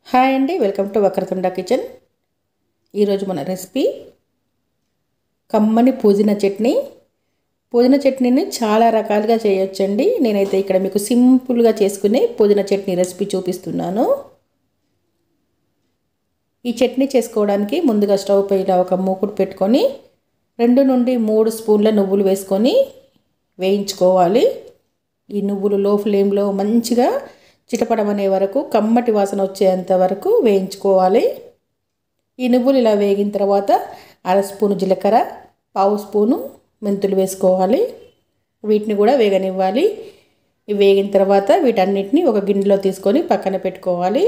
hi అండి welcome to Vakratunda kitchen ఈరోజు మన రెసిపీ కమ్మని పుదీనా చట్నీ పుదీనా చట్నీని చాలా రకాలుగా చేయొచ్చండి నేనైతే ఇక్కడ మీకు సింపుల్గా చేసుకునే పుదీనా చట్నీ రెసిపీ చూపిస్తున్నాను ఈ చట్నీ చేసుకోవడానికి ముందుగా స్టవ్ పై ఇలా ఒక మూకుడు పెట్టుకొని రెండు నుండి మూడు స్పూన్ల నువ్వులు వేసుకొని వేయించుకోవాలి ఈ నువ్వులు లో ఫ్లేమ్లో మంచిగా చిటపడమనే వరకు కమ్మటి వాసన వచ్చేంత వరకు వేయించుకోవాలి ఈ నువ్వులు ఇలా వేగిన తర్వాత అర స్పూను జీలకర్ర పావు స్పూను మెంతులు వేసుకోవాలి వీటిని కూడా వేగనివ్వాలి ఇవి వేగిన తర్వాత వీటన్నిటిని ఒక గిన్నెలో తీసుకొని పక్కన పెట్టుకోవాలి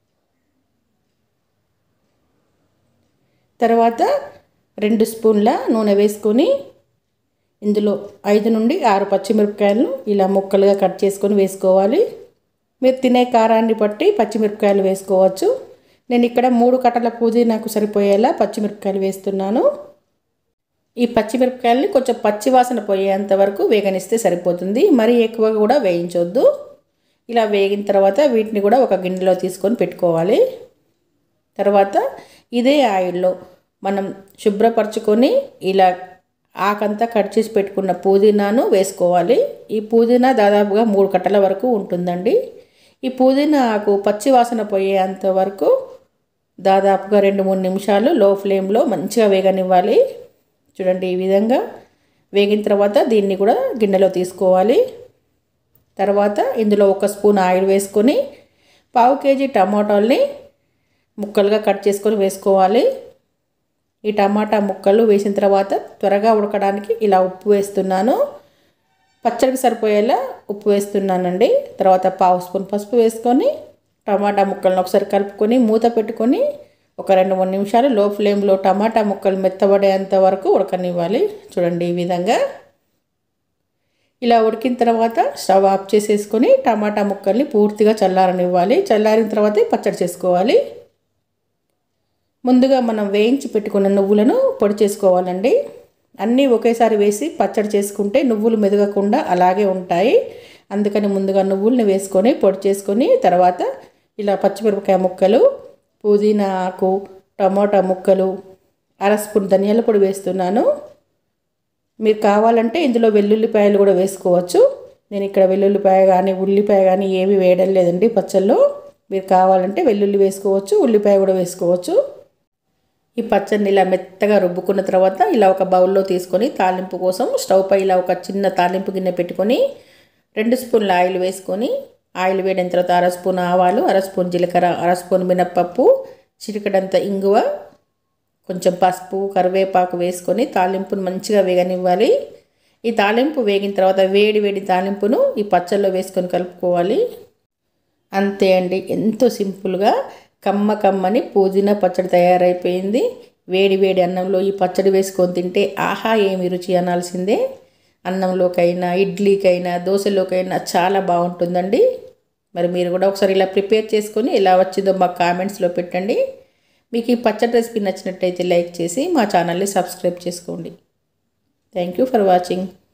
తర్వాత రెండు స్పూన్ల నూనె వేసుకొని ఇందులో ఐదు నుండి ఆరు పచ్చిమిరపకాయలను ఇలా ముక్కలుగా కట్ చేసుకొని వేసుకోవాలి మీరు తినే కారాన్ని బట్టి పచ్చిమిరపకాయలు వేసుకోవచ్చు నేను ఇక్కడ మూడు కట్టల పుదీనాకు సరిపోయేలా పచ్చిమిరపకాయలు వేస్తున్నాను ఈ పచ్చిమిరపకాయలని కొంచెం పచ్చివాసన పోయేంత వరకు వేగనిస్తే సరిపోతుంది మరీ ఎక్కువగా కూడా వేయించవద్దు ఇలా వేగిన తర్వాత వీటిని కూడా ఒక గిన్నెలో తీసుకొని పెట్టుకోవాలి తర్వాత ఇదే ఆయిల్లో మనం శుభ్రపరచుకొని ఇలా ఆకంతా కట్ చేసి పెట్టుకున్న పుదీనాను వేసుకోవాలి ఈ పుదీనా దాదాపుగా మూడు కట్టల వరకు ఉంటుందండి ఈ పుదీనా ఆకు పచ్చి వాసన పోయేంత వరకు దాదాపుగా రెండు మూడు నిమిషాలు లో ఫ్లేమ్లో మంచిగా వేగనివ్వాలి చూడండి ఈ విధంగా వేగిన తర్వాత దీన్ని కూడా గిన్నెలో తీసుకోవాలి తర్వాత ఇందులో ఒక స్పూన్ ఆయిల్ వేసుకొని పావు కేజీ టమాటాలని ముక్కలుగా కట్ చేసుకొని వేసుకోవాలి ఈ టమాటా ముక్కలు వేసిన తర్వాత త్వరగా ఉడకడానికి ఇలా ఉప్పు వేస్తున్నాను పచ్చడికి సరిపోయేలా ఉప్పు వేస్తున్నానండి తర్వాత పావు స్పూన్ పసుపు వేసుకొని టమాటా ముక్కలను ఒకసారి కలుపుకొని మూత పెట్టుకొని ఒక రెండు మూడు నిమిషాలు లో ఫ్లేమ్లో టమాటా ముక్కలు మెత్తబడేంత వరకు ఉడకనివ్వాలి చూడండి ఈ విధంగా ఇలా ఉడికిన తర్వాత స్టవ్ ఆఫ్ చేసేసుకొని టమాటా ముక్కల్ని పూర్తిగా చల్లారనివ్వాలి చల్లారిన తర్వాతే పచ్చడి చేసుకోవాలి ముందుగా మనం వేయించి పెట్టుకున్న నువ్వులను పొడి చేసుకోవాలండి అన్నీ ఒకేసారి వేసి పచ్చడి చేసుకుంటే నువ్వులు మెదగకుండా అలాగే ఉంటాయి అందుకని ముందుగా నువ్వుల్ని వేసుకొని పొడి చేసుకొని తర్వాత ఇలా పచ్చిమిరపకాయ ముక్కలు పుదీనా ఆకు టమోటా ముక్కలు అర స్పూన్ ధనియాల పొడి వేస్తున్నాను మీరు కావాలంటే ఇందులో వెల్లుల్లిపాయలు కూడా వేసుకోవచ్చు నేను ఇక్కడ వెల్లుల్లిపాయ కానీ ఉల్లిపాయ కానీ ఏమి వేయడం లేదండి పచ్చళ్ళు మీరు కావాలంటే వెల్లుల్లి వేసుకోవచ్చు ఉల్లిపాయ కూడా వేసుకోవచ్చు ఈ పచ్చడిని ఇలా మెత్తగా రుబ్బుకున్న తర్వాత ఇలా ఒక బౌల్లో తీసుకొని తాలింపు కోసం స్టవ్ పై ఇలా ఒక చిన్న తాలింపు గిన్నె పెట్టుకొని రెండు స్పూన్ల ఆయిల్ వేసుకొని ఆయిల్ వేడిన తర్వాత అర స్పూన్ ఆవాలు అర స్పూన్ జీలకర్ర అర స్పూన్ మినప్పప్పు చిటికడంత ఇంగువ కొంచెం పసుపు కరివేపాకు వేసుకొని తాలింపును మంచిగా వేగనివ్వాలి ఈ తాలింపు వేగిన తర్వాత వేడి వేడి తాలింపును ఈ పచ్చళ్ళలో వేసుకొని కలుపుకోవాలి అంతే అండి ఎంతో సింపుల్గా కమ్మ కమ్మని పుదీనా పచ్చడి తయారైపోయింది వేడి వేడి అన్నంలో ఈ పచ్చడి వేసుకొని తింటే ఆహా ఏమి రుచి అనాల్సిందే అన్నంలోకైనా ఇడ్లీకైనా దోశలోకైనా చాలా బాగుంటుందండి మరి మీరు కూడా ఒకసారి ఇలా ప్రిపేర్ చేసుకొని ఎలా వచ్చిందో మా కామెంట్స్లో పెట్టండి మీకు ఈ పచ్చడి రెసిపీ నచ్చినట్టయితే లైక్ చేసి మా ఛానల్ని సబ్స్క్రైబ్ చేసుకోండి థ్యాంక్ యూ ఫర్ వాచింగ్